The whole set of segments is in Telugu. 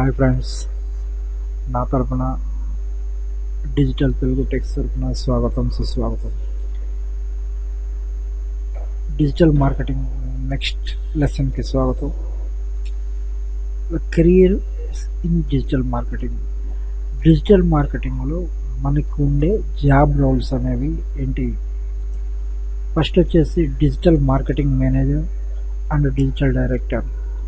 హాయ్ ఫ్రెండ్స్ నా తరపున డిజిటల్ తెలుగు టెక్స్ తరపున స్వాగతం సుస్వాగతం డిజిటల్ మార్కెటింగ్ నెక్స్ట్ లెసన్కి స్వాగతం career in digital marketing digital మార్కెటింగ్లో మనకు ఉండే జాబ్ రోల్స్ అనేవి ఏంటి ఫస్ట్ వచ్చేసి digital marketing manager and digital director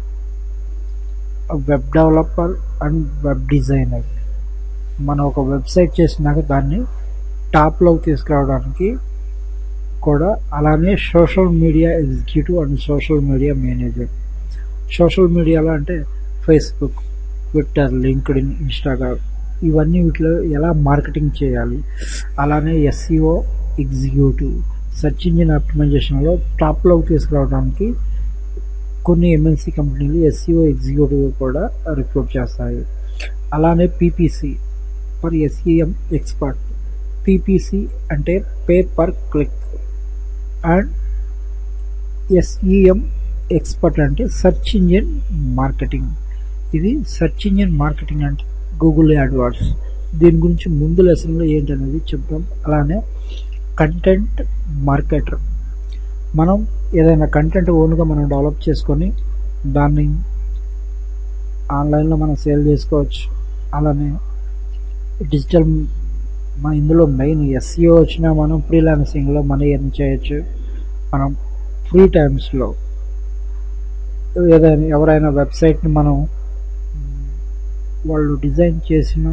web developer and web designer మనం ఒక వెబ్సైట్ చేసినాక దాన్ని టాప్లోకి తీసుకురావడానికి కూడా అలానే social media executive and social media manager social మీడియాలో అంటే Facebook Twitter LinkedIn Instagram ఇవన్నీ వీటిలో ఎలా మార్కెటింగ్ చేయాలి అలానే ఎస్సీఓ ఎగ్జిక్యూటివ్ సెర్చ్ ఇంజిన్ ఆప్టిమైజేషన్లో టాప్లోకి తీసుకురావడానికి కొన్ని ఎంఎన్సీ కంపెనీలు ఎస్సీఓ ఎగ్జిక్యూటివ్ కూడా రిక్రూట్ చేస్తాయి అలానే PPC for SEM expert PPC అంటే pay per click and SEM expert అంటే సెర్చ్ ఇంజిన్ మార్కెటింగ్ ఇది సెర్చ్ ఇంజిన్ మార్కెటింగ్ అంటే గూగుల్ యాడ్వర్డ్స్ దీని గురించి ముందు లెసన్లో ఏంటనేది చెప్తాం అలానే కంటెంట్ మార్కెటర్ మనం ఏదైనా కంటెంట్ ఓన్గా మనం డెవలప్ చేసుకొని దాన్ని ఆన్లైన్లో మనం సేల్ చేసుకోవచ్చు అలానే డిజిటల్ మన ఇందులో మెయిన్ ఎస్సీఓ వచ్చినా మనం ఫ్రీలాన్సింగ్లో మనీ ఎర్న్ చేయొచ్చు మనం ఫ్రీ టైమ్స్లో ఏదైనా ఎవరైనా వెబ్సైట్ని మనం వాళ్ళు డిజైన్ చేసిన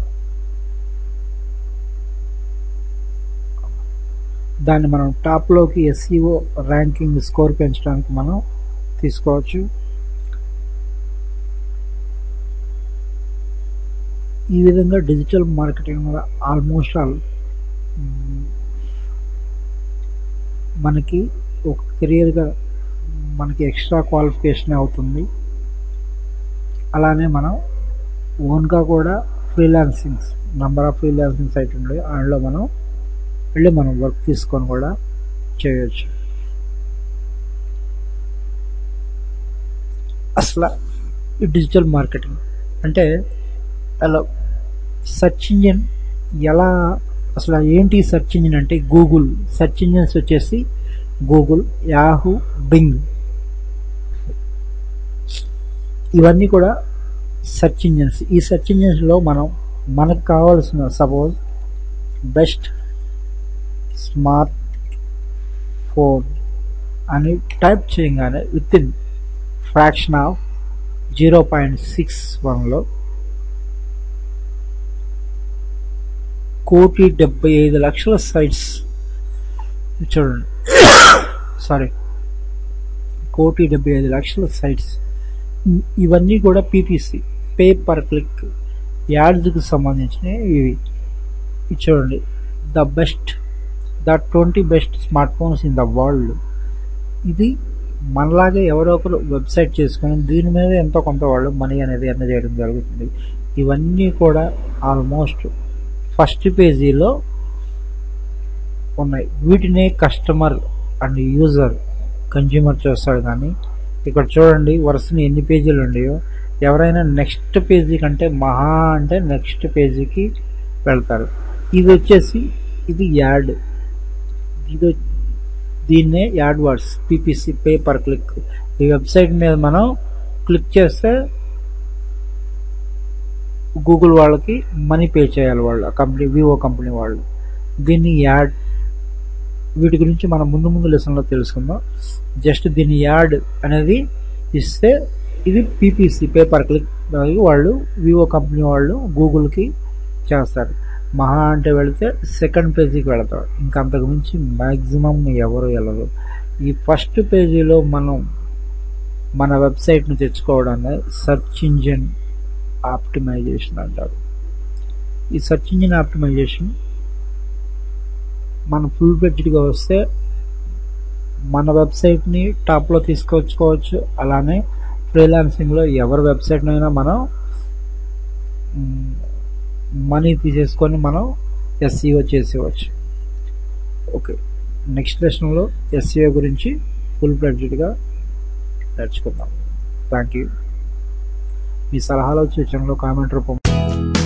దాన్ని మనం టాప్లోకి ఎస్సీఓ ర్యాంకింగ్ స్కోర్ పెంచడానికి మనం తీసుకోవచ్చు ఈ విధంగా డిజిటల్ మార్కెటింగ్ ఆల్మోస్ట్ ఆల్ మనకి ఒక కెరియర్గా మనకి ఎక్స్ట్రా క్వాలిఫికేషన్ అవుతుంది అలానే మనం ఓన్గా కూడా freelancings number of freelancing site ఉండే అందులో మనం వెళ్ళి మనం వర్క్ తీసుకొని కూడా చేయొచ్చు అసలు ఈ డిజిటల్ మార్కెటింగ్ అంటే అలా సెర్చ్ ఇంజిన్ ఎలా అసలు ఏంటి సెర్చ్ ఇంజిన్ అంటే గూగుల్ సెర్చ్ ఇంజిన్స్ వచ్చేసి గూగుల్ యాహూ బింగ్ ఇవన్నీ కూడా సెర్చ్ ఇంజిన్స్ ఈ సెర్చ్ ఇంజిన్స్లో మనం మనకు కావాల్సిన సపోజ్ బెస్ట్ స్మార్ట్ ఫోన్ అని టైప్ చేయగానే within fraction of zero point six వన్లో కోటి డెబ్బై ఐదు లక్షల సైట్స్ చూడండి సారీ కోటి డెబ్బై ఐదు లక్షల సైట్స్ ఇవన్నీ కూడా పీపీసీ పే పర్ క్లిక్ యాడ్స్కి సంబంధించినవి ఇవి చూడండి the best the twenty best smartphones in the world ఇది మనలాగే ఎవరో ఒకరు వెబ్సైట్ చేసుకొని దీని మీద ఎంతో కొంత వాళ్ళు మనీ అనేది ఎర్న్ చేయడం జరుగుతుంది ఇవన్నీ కూడా ఆల్మోస్ట్ ఫస్ట్ పేజీలో ఉన్నాయి వీటినే కస్టమర్ అండ్ యూజర్ కన్జ్యూమర్ చేస్తాడు కానీ ఇక్కడ చూడండి వరుసని ఎన్ని పేజీలు ఉన్నాయో ఎవరైనా నెక్స్ట్ పేజీ కంటే మహా అంటే నెక్స్ట్ పేజీకి వెళ్తారు ఇది వచ్చేసి ఇది యాడ్ ఇది దీన్నే AdWords PPC pay per click ఈ వెబ్సైట్ మీద మనం క్లిక్ చేస్తే గూగుల్ వాళ్ళకి మనీ పే చేయాలి వాళ్ళు కంపెనీ వివో కంపెనీ వాళ్ళు దీన్ని యాడ్ వీటి గురించి మనం ముందు ముందు లెసన్లో తెలుసుకుందాం జస్ట్ దీని యాడ్ అనేది ఇస్తే ఇది పీపీసీ పేపర్ క్లిక్ వాళ్ళు వివో కంపెనీ వాళ్ళు గూగుల్కి చేస్తారు మహా అంటే వెళితే సెకండ్ పేజీకి వెళతారు ఇంకా అంతకు మించి మ్యాక్సిమం ఎవరు వెళ్ళరు ఈ ఫస్ట్ పేజీలో మనం మన వెబ్సైట్ను తెచ్చుకోవడాన్ని సెర్చ్ ఇంజిన్ ఆప్టిమైజేషన్ అంటారు ఈ సెర్చ్ ఇంజిన్ ఆప్టిమైజేషన్ మన ఫుల్ ఫ్లెడ్జ్డ్గా వస్తే మన వెబ్సైట్ని టాప్లో తీసుకొచ్చుకోవచ్చు అలానే ఫ్రీలాన్సింగ్లో ఎవరి వెబ్సైట్నైనా మనం మనీ తీసేసుకొని మనం ఎస్సీఓ చేసేవచ్చు ఓకే నెక్స్ట్ లెసన్లో ఎస్సీఓ గురించి ఫుల్ ఫ్లెడ్జ్డ్గా నేర్చుకుందాం థ్యాంక్ యూ మీ సలహాలు సూచనలు కామెంట్ రూపం